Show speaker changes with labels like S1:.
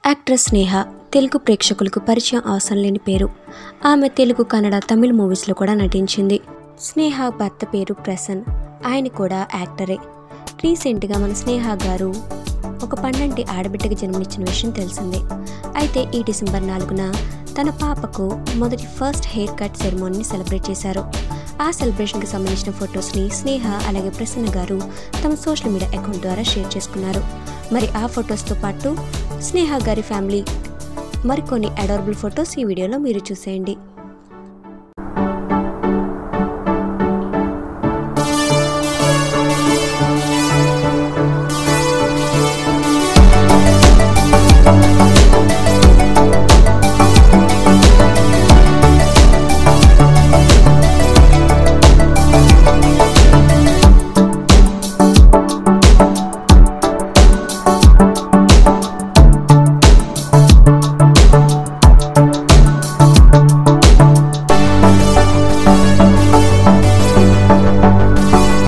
S1: actress స్నేహ తెలుగు ప్రేక్షకులకు పరిచయం అవసరం లేని పేరు ఆమె తెలుగు కన్నడ తమిళ మూవీస్లో కూడా నటించింది స్నేహ భర్త పేరు ప్రసన్ ఆయన కూడా యాక్టరే రీసెంట్గా మన స్నేహ గారు ఒక పన్నెంటి ఆడబిడ్డకి జన్మనిచ్చిన విషయం తెలిసిందే అయితే ఈ డిసెంబర్ నాలుగున తన పాపకు మొదటి ఫస్ట్ హెయిర్ కట్ సెరమోనీని సెలబ్రేట్ చేశారు ఆ సెలబ్రేషన్కి సంబంధించిన ఫొటోస్ని స్నేహ అలాగే ప్రసన్న గారు తమ సోషల్ మీడియా అకౌంట్ ద్వారా షేర్ చేసుకున్నారు మరి ఆ ఫొటోస్తో పాటు స్నేహ గారి ఫ్యామిలీ మరికొన్ని అడారబుల్ ఫొటోస్ ఈ వీడియోలో మీరు చూసేయండి